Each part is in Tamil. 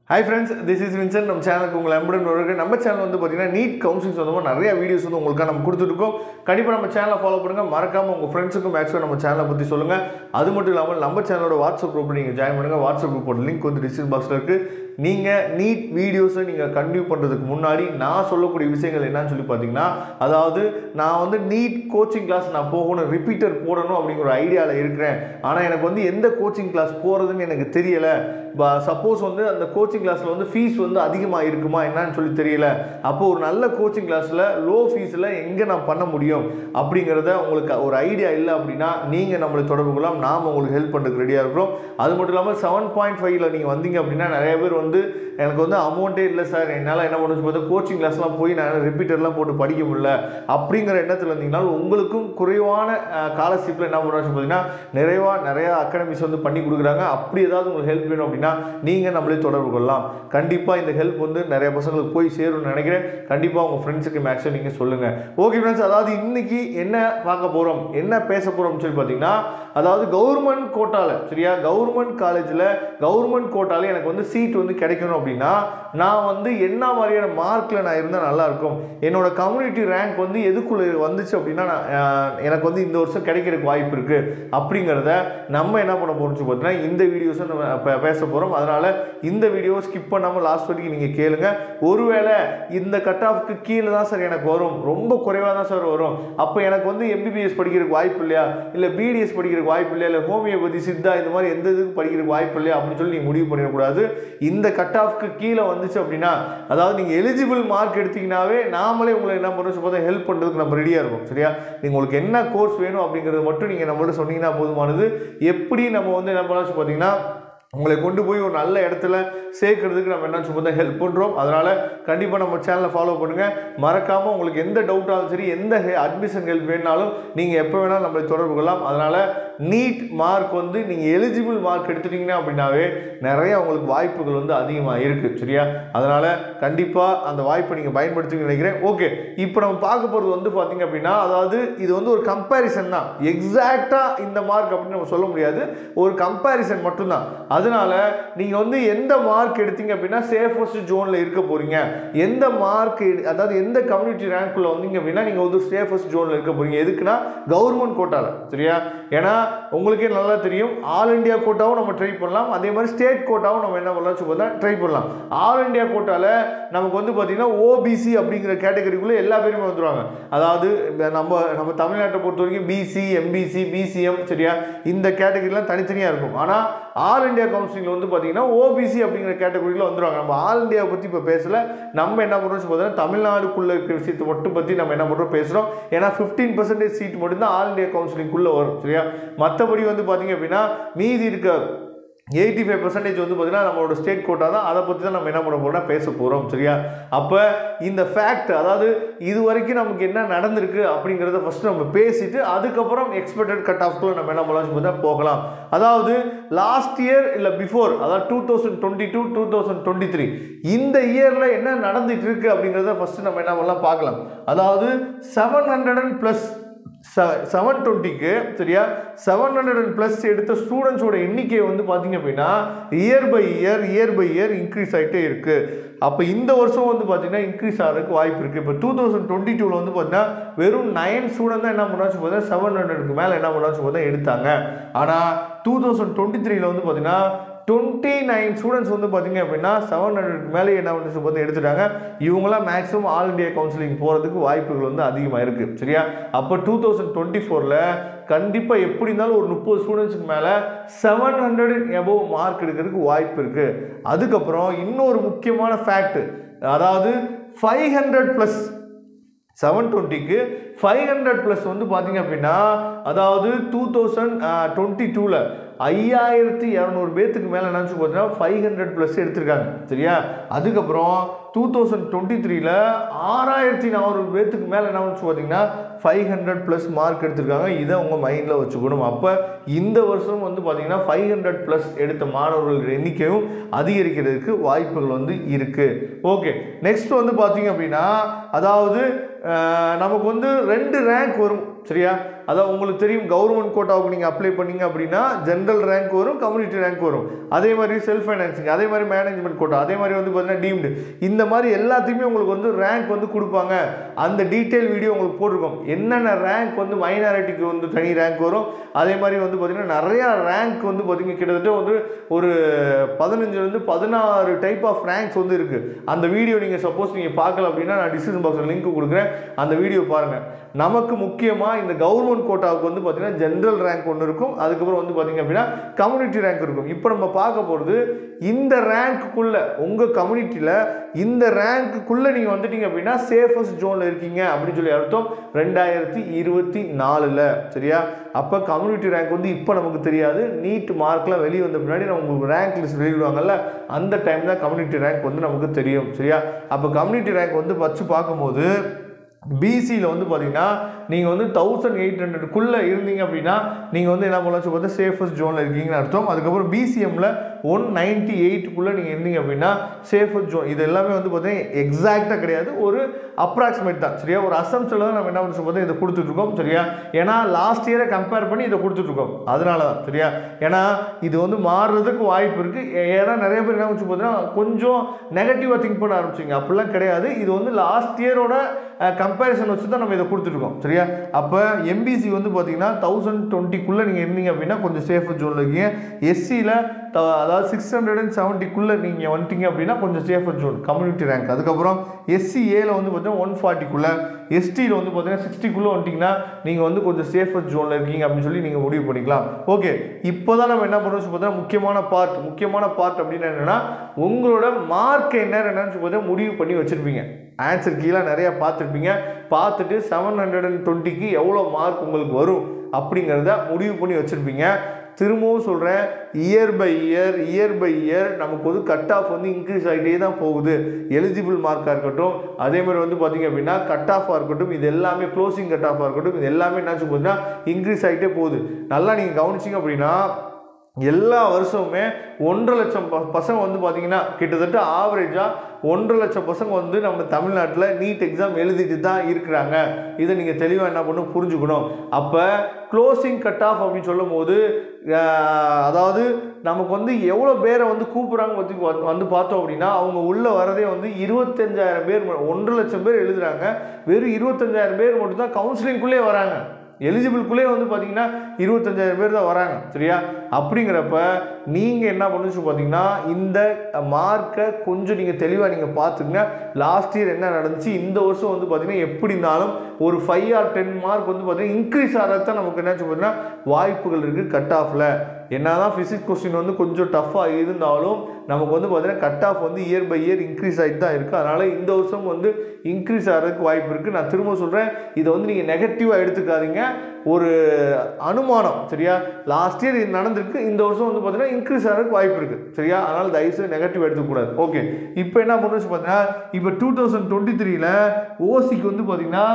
hi friends this is Vinson நம்ம சேனலுக்கு உங்களை அன்புடன் வருகிறது நம்ம சேனல் வந்து பார்த்தீங்கன்னா நீட் கவுன்சிலிங் சொந்தமாக நிறைய வீடியோஸ் வந்து உங்களுக்காக நம்ம கொடுத்துருக்கோம் கண்டிப்பாக நம்ம சேனலை ஃபாலோ பண்ணுங்கள் மறக்காமல் உங்கள் ஃப்ரெண்ட்ஸுக்கும் மேக்ஸிமம் நம்ம சேனலை பற்றி சொல்லுங்கள் அது மட்டும் இல்லாமல் நம்ம சேனலோட வாட்ஸ்அப் குரூப்பில் நீங்கள் ஜாயின் பண்ணுங்கள் வாட்ஸ்அப் குரூப்போட லிங்க் வந்து டிஸ்கிரிப்ஷன் பாக்ஸில் இருக்குது நீங்கள் நீட் வீடியோஸை நீங்கள் கண்டினியூ பண்ணுறதுக்கு முன்னாடி நான் சொல்லக்கூடிய விஷயங்கள் என்னன்னு சொல்லி பார்த்தீங்கன்னா அதாவது நான் வந்து நீட் கோச்சிங் கிளாஸ் நான் போகணும் ரிப்பீட்டர் போடணும் அப்படிங்கிற ஒரு ஐடியாவில் இருக்கிறேன் ஆனால் எனக்கு வந்து எந்த கோச்சிங் கிளாஸ் போகிறதுன்னு எனக்கு தெரியலை சப்போஸ் வந்து அந்த கோச்சிங் கிளாஸில் வந்து ஃபீஸ் வந்து அதிகமாக இருக்குமா என்னன்னு சொல்லி தெரியல அப்போ ஒரு நல்ல கோச்சிங் கிளாஸில் லோ ஃபீஸில் எங்கே நான் பண்ண முடியும் அப்படிங்கிறத உங்களுக்கு ஒரு ஐடியா இல்லை அப்படின்னா நீங்கள் நம்மளை தொடர்பு கொள்ளலாம் நாம் உங்களுக்கு ஹெல்ப் பண்ணுறதுக்கு ரெடியாக இருக்கிறோம் அது மட்டும் இல்லாமல் செவன் பாயிண்ட் ஃபைவ்ல நீங்கள் வந்தீங்க அப்படின்னா நிறைய பேர் வந்து எனக்கு வந்து அமௌண்ட்டே இல்லை சார் என்னால் என்ன பண்ணு பார்த்தா கோச்சிங் கிளாஸ்லாம் போய் நான் ரிப்பீட்டர்லாம் போட்டு படிக்க முடியல அப்படிங்கிற எண்ணத்தில் இருந்தீங்கன்னா உங்களுக்கும் குறைவான காலர்ஷிப்பில் என்ன பண்ணுறாங்க பார்த்தீங்கன்னா நிறைவாக நிறையா அகாடமிஸ் வந்து பண்ணி கொடுக்குறாங்க அப்படி ஏதாவது உங்களுக்கு ஹெல்ப் வேணும் அப்படின்னா நீங்கள் நம்மளே தொடர்பு கொள்ளலாம் கண்டிப்பாக இந்த ஹெல்ப் வந்து நிறைய பசங்களுக்கு போய் சேரும்னு நினைக்கிறேன் கண்டிப்பாக உங்கள் ஃப்ரெண்ட்ஸுக்கு மேக்ஸிமம் நீங்கள் சொல்லுங்கள் ஓகே ஃப்ரெண்ட்ஸ் அதாவது இன்னைக்கு என்ன பார்க்க போகிறோம் என்ன பேச போகிறோம்னு சொல்லி பார்த்தீங்கன்னா அதாவது கவர்மெண்ட் கோட்டாவில் சரியா கவர்மெண்ட் காலேஜில் கவர்மெண்ட் கோட்டாவில் எனக்கு வந்து சீட் வந்து கிடைக்கணும் அப்படின்னா நான் வந்து என்ன மாதிரியான மார்க்கில் நான் இருந்தால் நல்லாயிருக்கும் என்னோட கம்யூனிட்டி ரேங்க் வந்து எதுக்குள்ளே வந்துச்சு அப்படின்னா நான் அஹ், எனக்கு வந்து இந்த வருஷம் கிடைக்கிறதுக்கு வாய்ப்பு இருக்குது அப்படிங்கிறத நம்ம என்ன பண்ண போகிறோம்னு சொல்லி பார்த்தீங்கன்னா இந்த வீடியோஸை நம்ம பே- பேச போகிறோம் அதனால் இந்த வீடியோ ஸ்கிப் பண்ணாமல் லாஸ்ட் வரைக்கும் நீங்கள் கேளுங்க ஒருவேளை இந்த கட் ஆஃப்க்கு கீழே தான் சார் எனக்கு வரும் ரொம்ப குறைவாக தான் சார் வரும் அப்போ எனக்கு வந்து எம்பிபிஎஸ் படிக்கிறதுக்கு வாய்ப்பு இல்லையா இல்லை பிடிஎஸ் படிக்கிறதுக்கு வாய்ப்பு இல்லையா இல்லை ஹோமியோபதி சித்தா இந்த மாதிரி எந்த இதுக்கு படிக்கிறதுக்கு வாய்ப்பு இல்லையா அப்படின்னு சொல்லி நீங்கள் முடிவு பண்ணிடக்கூடாது இந்த கட் ஆஃப்க்கு கீழே வந்துச்சு அப்படின்னா அதாவது நீங்கள் எலிஜிபிள் மார்க் எடுத்தீங்கன்னாவே நாமளே உங்களை என்ன பண்ணுறோம் பார்த்தா ஹெல்ப் பண்ணுறதுக்கு நம்ம ரெடியாக இருக்கும் சரியா நீங்க உங்களுக்கு என்ன கோர்ஸ் வேணும் அப்படிங்கிறது மட்டும் நீங்கள் நம்மள்ட்ட சொன்னீங்கன்னா போதுமானது எப்படி நம்ம வந்து என்ன பண்ணலாம் பார்த்தீங்கன்னா உங்களை கொண்டு போய் ஒரு நல்ல இடத்துல சேர்க்கறதுக்கு நம்ம என்ன சும்மா தான் ஹெல்ப் பண்ணுறோம் அதனால் கண்டிப்பாக நம்ம சேனலை ஃபாலோ பண்ணுங்கள் மறக்காமல் உங்களுக்கு எந்த டவுட்டாலும் சரி எந்த அட்மிஷன் ஹெல்ப் வேணாலும் நீங்கள் எப்போ வேணாலும் நம்மளை தொடர்பு கொள்ளலாம் அதனால் நீட் மார்க் வந்து நீங்கள் எலிஜிபிள் மார்க் எடுத்துட்டீங்கன்னா அப்படின்னாவே நிறைய உங்களுக்கு வாய்ப்புகள் வந்து அதிகமாக இருக்குது சரியா அதனால் கண்டிப்பாக அந்த வாய்ப்பை நீங்கள் பயன்படுத்துவீங்கன்னு நினைக்கிறேன் ஓகே இப்போ நம்ம பார்க்க போகிறது வந்து பார்த்தீங்க அப்படின்னா அதாவது இது வந்து ஒரு கம்பேரிசன் தான் எக்ஸாக்டாக இந்த மார்க் அப்படின்னு நம்ம சொல்ல முடியாது ஒரு கம்பேரிசன் மட்டும்தான் அதனால நீங்கள் வந்து எந்த மார்க் எடுத்தீங்க அப்படின்னா சேஃபஸ்ட் ஜோனில் இருக்க போகிறீங்க எந்த மார்க் அதாவது எந்த கம்யூனிட்டி ரேங்க்குள்ளே வந்தீங்க அப்படின்னா நீங்கள் வந்து சேஃபஸ்ட் ஜோனில் இருக்க போகிறீங்க எதுக்குன்னா கவர்மெண்ட் கோட்டாவில் சரியா ஏன்னா உங்களுக்கே நல்லா தெரியும் ஆல் இந்தியா கோட்டாவும் நம்ம ட்ரை பண்ணலாம் அதே மாதிரி ஸ்டேட் கோட்டாவும் நம்ம என்ன பண்ணலாம் சொல்லி ட்ரை பண்ணலாம் ஆல் இந்தியா கோட்டாவில் நமக்கு வந்து பார்த்தீங்கன்னா ஓபிசி அப்படிங்கிற கேட்டகரிக்குள்ளே எல்லா பேருமே வந்துருவாங்க அதாவது இந்த நம்ம நம்ம தமிழ்நாட்டை பொறுத்த வரைக்கும் பிசி எம்பிசி பிசிஎம் சரியா இந்த கேட்டகரிலாம் தனித்தனியாக இருக்கும் ஆனால் ஆல் இந்தியா கவுன்சிலிங்கில் வந்து பார்த்தீங்கன்னா ஓபிசி அப்படிங்கிற கேட்டகரியில் வந்துருவாங்க நம்ம ஆல் இந்தியாவை பற்றி இப்போ பேசல நம்ம என்ன பண்ணுறோம் பார்த்தீங்கன்னா தமிழ்நாடுக்குள்ளே இருக்கிற விஷயத்தை மட்டும் பற்றி நம்ம என்ன பண்ணுறோம் பேசுகிறோம் ஏன்னா ஃபிஃப்டீன் பர்சன்டேஜ் சீட் மட்டும்தான் ஆல் இந்தியா கவுன்சிலிங்குள்ளே வரும் சரியா மற்றபடி வந்து பார்த்தீங்க அப்படின்னா மீதி இருக்க எயிட்டி ஃபைவ் பர்சன்டேஜ் வந்து பார்த்தீங்கன்னா நம்மளோட ஸ்டேட் கோட்டா தான் அதை பற்றி தான் நம்ம என்ன பண்ண போகிறோம்னா பேச போகிறோம் சரியா அப்போ இந்த ஃபேக்ட் அதாவது இது வரைக்கும் நமக்கு என்ன நடந்திருக்கு அப்படிங்கிறத ஃபஸ்ட்டு நம்ம பேசிட்டு அதுக்கப்புறம் எக்ஸ்பெக்டட் கட் ஆஃப்குள்ள நம்ம என்ன பண்ணலாம் பார்த்தா போகலாம் அதாவது லாஸ்ட் இயர் இல்லை பிஃபோர் அதாவது two thousand twenty two two thousand twenty three இந்த இயரில் என்ன நடந்துட்டு இருக்கு அப்படிங்கிறத ஃபஸ்ட்டு நம்ம என்ன பண்ணலாம் பார்க்கலாம் அதாவது seven hundred and plus seven டுவெண்ட்டிக்கு சரியா செவன் ஹண்ட்ரட் அண்ட் ப்ளஸ் எடுத்த ஸ்டூடெண்ட்ஸோட எண்ணிக்கை வந்து பார்த்தீங்க அப்படின்னா year by year year by year increase ஆகிட்டே இருக்குது அப்போ இந்த வருஷம் வந்து பார்த்தீங்கன்னா இன்க்ரீஸ் ஆகிறதுக்கு வாய்ப்பு இருக்குது இப்போ டூ தௌசண்ட் டுவெண்ட்டி டூவில் வந்து பார்த்தீங்கன்னா வெறும் நைன் ஸ்டூடெண்ட் தான் என்ன பண்ணாச்சு பார்த்தா செவன் ஹண்ட்ரடுக்கு மேலே என்ன பண்ணாச்சு பார்த்தா எடுத்தாங்க ஆனால் டூ தௌசண்ட் டுவெண்ட்டி த்ரீல வந்து பார்த்தீங்கன்னா டுவெண்ட்டி நைன் ஸ்டூடெண்ட்ஸ் வந்து பார்த்தீங்க அப்படின்னா செவன் ஹண்ட்ரட் மேலே என்ன வந்து பார்த்து எடுத்துட்டாங்க இவங்களாம் மேக்ஸிமம் ஆல் இண்டியா கவுன்சிலிங் போகிறதுக்கு வாய்ப்புகள் வந்து அதிகமாக இருக்குது சரியா அப்போ டூ தௌசண்ட் டுவெண்ட்டி ஃபோரில் கண்டிப்பாக எப்படி இருந்தாலும் ஒரு முப்பது ஸ்டூடெண்ட்ஸுக்கு மேலே செவன் ஹண்ட்ரட் எபோவ் மார்க் எடுக்கிறதுக்கு வாய்ப்பு இருக்குது அதுக்கப்புறம் இன்னொரு முக்கியமான ஃபேக்ட் அதாவது ஃபைவ் ஹண்ட்ரட் ப்ளஸ் செவன் டுவெண்ட்டிக்கு ஃபைவ் ஹண்ட்ரட் ப்ளஸ் வந்து பார்த்தீங்க அப்படின்னா அதாவது டூ தௌசண்ட் டுவெண்ட்டி டூவில் ஐயாயிரத்தி இரநூறு பேத்துக்கு மேலே நினச்சி பார்த்தீங்கன்னா ஃபைவ் ஹண்ட்ரட் ப்ளஸ் எடுத்திருக்காங்க சரியா அதுக்கப்புறம் டூ தௌசண்ட் டுவெண்ட்டி த்ரீல ஆறாயிரத்தி நானூறு பேத்துக்கு மேலே என்ன வச்சு பார்த்தீங்கன்னா ஃபைவ் ஹண்ட்ரட் ப்ளஸ் மார்க் எடுத்திருக்காங்க இதை உங்கள் மைண்டில் வச்சுக்கணும் அப்போ இந்த வருஷம் வந்து பார்த்தீங்கன்னா ஃபைவ் ஹண்ட்ரட் ப்ளஸ் எடுத்த மாணவர்கள் எண்ணிக்கையும் அதிகரிக்கிறதுக்கு வாய்ப்புகள் வந்து இருக்குது ஓகே நெக்ஸ்ட் வந்து பார்த்தீங்க அப்படின்னா அதாவது அஹ், நமக்கு வந்து ரெண்டு ரேங்க் வரும் சரியா அதான் உங்களுக்கு தெரியும் கவர்மெண்ட் கோட்டாவுக்கு நீங்கள் அப்ளை பண்ணீங்க அப்படின்னா ஜென்ரல் ரேங்க் வரும் கம்யூனிட்டி ரேங்க் வரும் அதே மாதிரி செல்ஃப் ஃபைனான்சிங் அதே மாதிரி மேனேஜ்மெண்ட் கோட்டா அதே மாதிரி வந்து பார்த்தீங்கன்னா டீம்டு இந்த மாதிரி எல்லாத்தையுமே உங்களுக்கு வந்து ரேங்க் வந்து கொடுப்பாங்க அந்த டீட்டெயில் வீடியோ உங்களுக்கு போட்டிருக்கோம் என்னென்ன ரேங்க் வந்து மைனாரிட்டிக்கு வந்து தனி ரேங்க் வரும் அதே மாதிரி வந்து பார்த்தீங்கன்னா நிறையா ரேங்க் வந்து பார்த்தீங்கன்னா கிட்டத்தட்ட வந்து ஒரு பதினஞ்சுலேருந்து பதினாறு டைப் ஆஃப் ரேங்க்ஸ் வந்து இருக்குது அந்த வீடியோ நீங்கள் சப்போஸ் நீங்கள் பார்க்கல அப்படின்னா நான் டிஸ்கிரிப்ஷன் பாக்ஸில் லிங்க் கொடுக்குறேன் அந்த வீடியோ பாருங்கள் நமக்கு முக்கியமாக இந்த கவர்மெண்ட் கோட்டாவுக்கு வந்து பார்த்தீங்கன்னா ஜென்ரல் ரேங்க் ஒன்று இருக்கும் அதுக்கப்புறம் வந்து பார்த்தீங்க அப்படின்னா கம்யூனிட்டி ரேங்க் இருக்கும் இப்போ நம்ம பார்க்க போகிறது இந்த ரேங்க்குள்ளே உங்கள் கம்யூனிட்டியில் இந்த ரேங்க்குள்ளே நீங்கள் வந்துட்டீங்க அப்படின்னா சேஃபஸ்ட் ஜோனில் இருக்கீங்க அப்படின்னு சொல்லி அர்த்தம் ரெண்டாயிரத்தி இருபத்தி நாலில் சரியா அப்போ கம்யூனிட்டி ரேங்க் வந்து இப்போ நமக்கு தெரியாது நீட் மார்க்லாம் வெளியே வந்த பின்னாடி நமக்கு ரேங்க் லிஸ்ட் வெளியிடுவாங்கல்ல அந்த டைம் தான் கம்யூனிட்டி ரேங்க் வந்து நமக்கு தெரியும் சரியா அப்போ கம்யூனிட்டி ரேங்க் வந்து வச்சு பார்க்கும்போது பிசியில் வந்து பார்த்தீங்கன்னா நீங்கள் வந்து தௌசண்ட் எயிட் ஹண்ட்ரடுக்குள்ளே இருந்தீங்க அப்படின்னா நீங்கள் வந்து என்ன பண்ணலாம் சொல்லி பார்த்தா சேஃபஸ்ட் ஜோனில் இருக்கீங்கன்னு அர்த்தம் அதுக்கப்புறம் பிசிஎம்மில் ஒன் நைன்ட்டி எயிட்டுக்குள்ளே நீங்கள் இருந்தீங்க அப்படின்னா சேஃபஸ்ட் ஜோன் இது எல்லாமே வந்து பார்த்தீங்கன்னா எக்ஸாக்டாக கிடையாது ஒரு அப்ராக்சிமேட் தான் சரியா ஒரு அசம்ஷனில் தான் நம்ம என்ன பண்ணி பார்த்தா இதை கொடுத்துட்ருக்கோம் சரியா ஏன்னா லாஸ்ட் இயரை கம்பேர் பண்ணி இதை கொடுத்துட்ருக்கோம் அதனால தான் சரியா ஏன்னா இது வந்து மாறுறதுக்கு வாய்ப்பு இருக்குது ஏன்னா நிறைய பேர் என்ன வச்சு பார்த்தீங்கன்னா கொஞ்சம் நெகட்டிவாக திங்க் பண்ண ஆரம்பிச்சிங்க அப்படிலாம் கிடையாது இது வந்து லாஸ்ட் இயரோட கம்பேரிசன் வச்சு தான் நம்ம இதை கொடுத்துருக்கோம் சரியா அப்போ எம்பிசி வந்து பார்த்தீங்கன்னா தௌசண்ட் டுவெண்ட்டிக்குள்ளே நீங்கள் இருந்தீங்க அப்படின்னா கொஞ்சம் சேஃபர் ஜோனில் இருக்கீங்க எஸ்சியில் அதாவது சிக்ஸ் ஹண்ட்ரட் அண்ட் செவன்ட்டிக்குள்ளே நீங்கள் வந்துட்டீங்க அப்படின்னா கொஞ்சம் சேஃபர் ஜோன் கம்யூனிட்டி ரேங்க் அதுக்கப்புறம் எஸ்சி ஏல வந்து பார்த்தீங்கன்னா ஒன் ஃபார்ட்டிக்குள்ளே எஸ்டியில் வந்து பார்த்தீங்கன்னா சிக்ஸ்டிக்குள்ளே வந்துட்டிங்கன்னா நீங்கள் வந்து கொஞ்சம் சேஃபர் ஜோனில் இருக்கீங்க அப்படின்னு சொல்லி நீங்கள் முடிவு பண்ணிக்கலாம் ஓகே இப்போ தான் நம்ம என்ன பண்ணுறோம் பார்த்தீங்கன்னா முக்கியமான பார்ட் முக்கியமான பார்ட் அப்படின்னு என்னென்னா உங்களோட மார்க் என்ன என்னன்னு பார்த்தீங்கன்னா முடிவு பண்ணி வச்சுருப்பீங்க ஆன்சர் கீழே நிறையா பார்த்துருப்பீங்க பார்த்துட்டு செவன் ஹண்ட்ரட் அண்ட் டுவெண்ட்டிக்கு எவ்வளோ மார்க் உங்களுக்கு வரும் அப்படிங்கிறத முடிவு பண்ணி வச்சுருப்பீங்க திரும்பவும் சொல்கிறேன் year by year year by year நமக்கு வந்து கட் ஆஃப் வந்து இன்க்ரீஸ் ஆகிட்டே தான் போகுது எலிஜிபிள் மார்க்காக இருக்கட்டும் அதே மாதிரி வந்து பார்த்திங்க அப்படின்னா கட் ஆஃபாக இருக்கட்டும் இது எல்லாமே க்ளோசிங் கட் ஆஃபாக இருக்கட்டும் இது எல்லாமே என்னாச்சு போகுதுன்னா இன்க்ரீஸ் ஆகிட்டே போகுது நல்லா நீங்கள் கவனிச்சிங்க அப்படின்னா எல்லா வருஷமுமே ஒன்றரை லட்சம் ப பசங்க வந்து பார்த்தீங்கன்னா கிட்டத்தட்ட ஆவரேஜாக ஒன்றரை லட்சம் பசங்க வந்து நம்ம தமிழ்நாட்டில் நீட் எக்ஸாம் எழுதிட்டு தான் இருக்கிறாங்க இதை நீங்கள் தெளிவாக என்ன பண்ணணும் புரிஞ்சுக்கணும் அப்போ க்ளோசிங் கட் ஆஃப் அப்படின்னு சொல்லும் போது ஆஹ், அதாவது நமக்கு வந்து எவ்வளோ பேரை வந்து கூப்பிட்றாங்க பற்றி பா- வந்து பார்த்தோம் அப்படின்னா அவங்க உள்ளே வரதே வந்து இருபத்தஞ்சாயிரம் பேர் ம- ஒன்றரை லட்சம் பேர் எழுதுறாங்க வெறும் இருபத்தஞ்சாயிரம் பேர் மட்டும் தான் கவுன்சிலிங்குள்ளே வராங்க எலிஜிபிள்குள்ளே வந்து பார்த்தீங்கன்னா இருபத்தஞ்சாயிரம் பேர் தான் வராங்க சரியா அப்படிங்கிறப்ப நீங்கள் என்ன பண்ணுச்சு பார்த்தீங்கன்னா இந்த மார்க்கை கொஞ்சம் நீங்கள் தெளிவாக நீங்கள் பார்த்துங்க லாஸ்ட் இயர் என்ன நடந்துச்சு இந்த வருஷம் வந்து பார்த்தீங்கன்னா எப்படி இருந்தாலும் ஒரு ஃபைவ் ஆர் டென் மார்க் வந்து பார்த்தீங்கன்னா இன்க்ரீஸ் ஆகிறதான் நமக்கு என்னாச்சு பார்த்தீங்கன்னா வாய்ப்புகள் இருக்குது கட் ஆஃபில் என்னதான் ஃபிசிக்ஸ் கொஸ்டின் வந்து கொஞ்சம் டஃப்பாக இருந்தாலும் நமக்கு வந்து பார்த்தீங்கன்னா கட் ஆஃப் வந்து இயர் பை இயர் இன்க்ரீஸ் ஆகிட்டு தான் இருக்குது அதனால் இந்த வருஷம் வந்து இன்க்ரீஸ் ஆகிறதுக்கு வாய்ப்பு இருக்குது நான் திரும்ப சொல்கிறேன் இதை வந்து நீங்கள் நெகட்டிவாக எடுத்துக்காதீங்க ஒரு அனுமானம் சரியா லாஸ்ட் இயர் இது நடந்திருக்கு இந்த வருஷம் வந்து பார்த்தீங்கன்னா இன்க்ரீஸ் ஆகிறதுக்கு வாய்ப்பு இருக்குது சரியா அதனால் தயவுசெய்து நெகட்டிவ் எடுத்துக்கூடாது ஓகே இப்போ என்ன பண்ணுச்சு பார்த்தீங்கன்னா இப்போ டூ தௌசண்ட் டுவெண்ட்டி த்ரீல ஓசிக்கு வந்து பார்த்தீங்கன்னா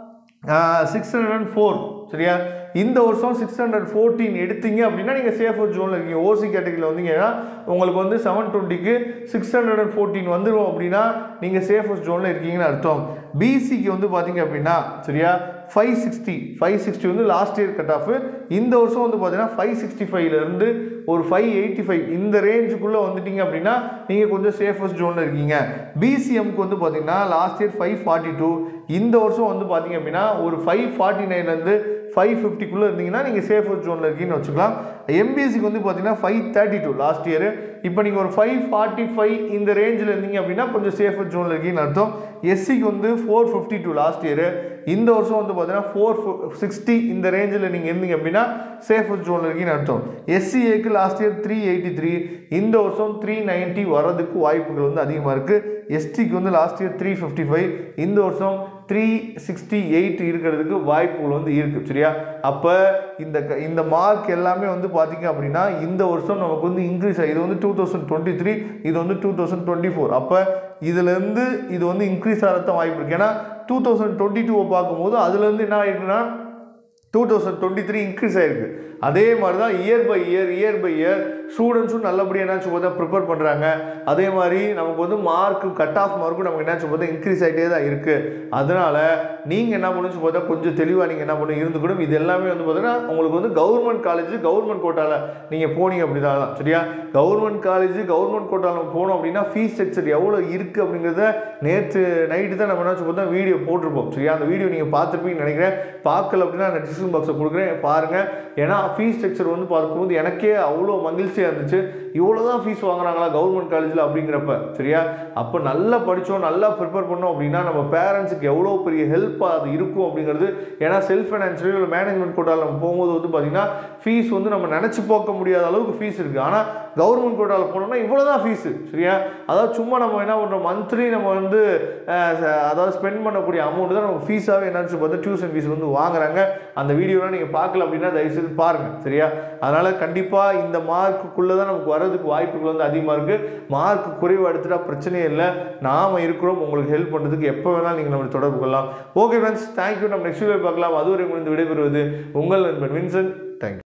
சிக்ஸ் ஹண்ட்ரட் அண்ட் ஃபோர் சரியா இந்த வருஷம் சிக்ஸ் ஹண்ட்ரட் ஃபோர்டீன் எடுத்தீங்க அப்படின்னா நீங்கள் சேஃபர் ஜோனில் இருக்கீங்க ஓசி கேட்டகரியில் வந்தீங்கன்னா உங்களுக்கு வந்து செவன் டுவெண்ட்டிக்கு சிக்ஸ் ஹண்ட்ரட் அண்ட் ஃபோர்டீன் வந்துடும் அப்படின்னா நீங்கள் சேஃபர் ஜோனில் இருக்கீங்கன்னு அர்த்தம் பிசிக்கு வந்து பார்த்தீங்க அப்படின்னா சரியா ஃபைவ் சிக்ஸ்டி ஃபைவ் சிக்ஸ்டி வந்து லாஸ்ட் இயர் கட் ஆஃப் இந்த வருஷம் வந்து பார்த்தீங்கன்னா ஃபைவ் சிக்ஸ்டி ஃபைவ்லேருந்து ஒரு ஃபைவ் எயிட்டி ஃபைவ் இந்த ரேஞ்சுக்குள்ளே வந்துட்டீங்க அப்படின்னா நீங்கள் கொஞ்சம் சேஃபஸ்ட் ஜோனில் இருக்கீங்க பிசிஎம்க்கு வந்து பார்த்தீங்கன்னா last year five forty two இந்த வருஷம் வந்து பார்த்தீங்க அப்படின்னா ஒரு ஃபைவ் ஃபார்ட்டி நைன்லேருந்து ஃபைவ் ஃபிஃப்டிக்குள்ளே இருந்தீங்கன்னா நீங்கள் சேஃபஸ்ட் ஜோனில் இருக்கீங்கன்னு வச்சுக்கலாம் எம்பிசிக்கு வந்து பார்த்தீங்கன்னா five thirty two last year இப்போ நீங்கள் ஒரு ஃபைவ் ஃபார்ட்டி ஃபைவ் இந்த ரேஞ்சில் இருந்தீங்க அப்படின்னா கொஞ்சம் சேஃபஸ்ட் ஜோனில் இருக்கீங்கன்னு அர்த்தம் எஸ்சிக்கு வந்து four fifty two last year இந்த வருஷம் வந்து பார்த்தீங்கன்னா ஃபோர் சிக்ஸ்டி இந்த ரேஞ்சில் நீங்கள் இருந்தீங்க அப்படின்னா சேஃபஸ்ட் ஜோனில் இருக்கீங்கன்னு அர்த்தம் எஸ்சிஏக்கு last year three eighty three இந்த வருஷம் த்ரீ நைன்ட்டி வர்றதுக்கு வாய்ப்புகள் வந்து அதிகமாக இருக்குது எஸ்டிக்கு வந்து last year three fifty five இந்த வருஷம் த்ரீ சிக்ஸ்டி எயிட் இருக்கிறதுக்கு வாய்ப்புகள் வந்து இருக்குது சரியா அப்போ இந்த க- இந்த மார்க் எல்லாமே வந்து பார்த்தீங்க அப்படின்னா இந்த வருஷம் நமக்கு வந்து இன்க்ரீஸ் ஆகி இது வந்து டூ தௌசண்ட் டுவெண்ட்டி த்ரீ இது வந்து டூ தௌசண்ட் டுவெண்ட்டி ஃபோர் அப்போ இதுலேருந்து இது வந்து இன்க்ரீஸ் ஆகிறதான் வாய்ப்பு இருக்குது ஏன்னா டூ தௌசண்ட் டுவெண்ட்டி டூவை பார்க்கும்போது அதுலேருந்து என்ன ஆயிருக்குன்னா two thousand twenty three increase ஆயிருக்கு அதே மாதிரி தான் year by year year by year ஸ்டூடெண்ட்ஸும் நல்லபடியாக என்னாச்சும் பார்த்தா ப்ரிப்பேர் பண்ணுறாங்க அதே மாதிரி நமக்கு வந்து மார்க்கு கட் ஆஃப் மார்க்கும் நமக்கு என்னாச்சும் பார்த்தா இன்க்ரீஸ் ஆகிட்டே தான் இருக்குது அதனால் நீங்கள் என்ன பண்ணுச்சு பார்த்தா கொஞ்சம் தெளிவாக நீங்கள் என்ன பண்ணி இருந்துக்கணும் இது எல்லாமே வந்து பார்த்தீங்கன்னா உங்களுக்கு வந்து கவர்மெண்ட் காலேஜ் கவர்மெண்ட் கோட்டாவில் நீங்கள் போனீங்க அப்படின்னா சரியா கவர்மெண்ட் காலேஜ் கவர்மெண்ட் கோட்டாவில் போனோம் அப்படின்னா ஃபீஸ் ஸ்ட்ரக்சர் எவ்வளோ இருக்குது அப்படிங்கிறத நேற்று நைட்டு தான் நம்ம என்ன பார்த்தா வீடியோ போட்டிருப்போம் சரியா அந்த வீடியோ நீங்கள் பார்த்துருப்பீங்கன்னு நினைக்கிறேன் பார்க்கல அப்படின்னா நான் டிஸ்கிரிப்ஷன் பாக்ஸில் கொடுக்குறேன் பாருங்கள் ஏன்னா ஃபீஸ் ஸ்ட்ரக்சர் வந்து பார்க்கும்போது எனக்கே அவ்வளோ மகிழ்ச்சியாக இருந்துச்சு இவ்வளோ தான் ஃபீஸ் வாங்குறாங்களா கவர்மெண்ட் காலேஜில் அப்படிங்கிறப்ப சரியா அப்போ நல்லா படித்தோம் நல்லா ப்ரிப்பேர் பண்ணோம் அப்படின்னா நம்ம பேரண்ட்ஸுக்கு எவ்வளோ பெரிய ஹெல்ப்பாக அது இருக்கும் அப்படிங்கிறது ஏன்னா செல்ஃப் ஃபைனான்ஷியல் இல்லை மேனேஜ்மெண்ட் கோட்டாவில் நம்ம போகும்போது வந்து பார்த்திங்கன்னா ஃபீஸ் வந்து நம்ம நினச்சி போக்க முடியாத அளவுக்கு ஃபீஸ் இருக்குது ஆனால் கவர்மெண்ட் கோட்டாவில் போனோம்னா இவ்வளோ தான் ஃபீஸு சரியா அதாவது சும்மா நம்ம என்ன பண்ணுறோம் மந்த்லி நம்ம வந்து அஹ், ச- அதாவது ஸ்பெண்ட் பண்ணக்கூடிய அமௌண்ட் தான் நமக்கு ஃபீஸாகவே என்னாச்சு பார்த்தா டியூஷன் ஃபீஸ் வந்து வாங்குறாங்க அந்த வீடியோலாம் நீங்கள் பார்க்கல அப்படின்னா தயவுசெய்து பாருங்கள் சரியா அதனால் கண்டிப்பாக இந்த மார்க்குள்ளே தான் நமக்கு வர்றதுக்கு வாய்ப்புகள் வந்து அதிகமாக இருக்குது மார்க் குறைவு எடுத்துட்டா பிரச்சனையே இல்லை நாம் இருக்கிறோம் உங்களுக்கு ஹெல்ப் பண்ணுறதுக்கு எப்போ வேணாலும் நீங்கள் நம்மளை தொடர்பு கொள்ளலாம் ஓகே ஃப்ரெண்ட்ஸ் தேங்க்யூ நம்ம நெக்ஸ்ட் வீடியோ பார்க்கலாம் அதுவரை முடிந்து விடைபெறுவது உங்கள் நண்பன் வின்சன் தேங்க்யூ